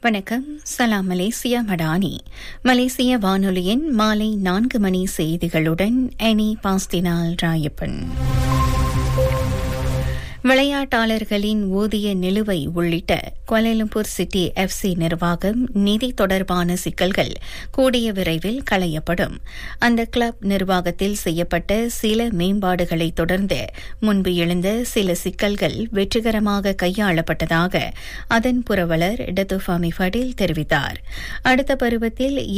வணக்கம் சலாம் மலேசியா மடானி மலேசிய வானொலியின் மாலை நான்கு மணி செய்திகளுடன் எனி பாஸ்தினால் ராயப்பன் விளையாட்டாளர்களின் ஊதிய நிலுவை உள்ளிட்ட கோலாலம்பூர் சிட்டி எஃப்சி நிர்வாகம் நிதி தொடர்பான சிக்கல்கள் கூடிய விரைவில் களையப்படும் அந்த கிளப் நிர்வாகத்தில் செய்யப்பட்ட சில மேம்பாடுகளை தொடர்ந்து முன்பு எழுந்த சில சிக்கல்கள் வெற்றிகரமாக கையாளப்பட்டதாக அதன் புரவலர் டத்துஃபாமி ஃபடில் தெரிவித்தார் அடுத்த பருவத்தில்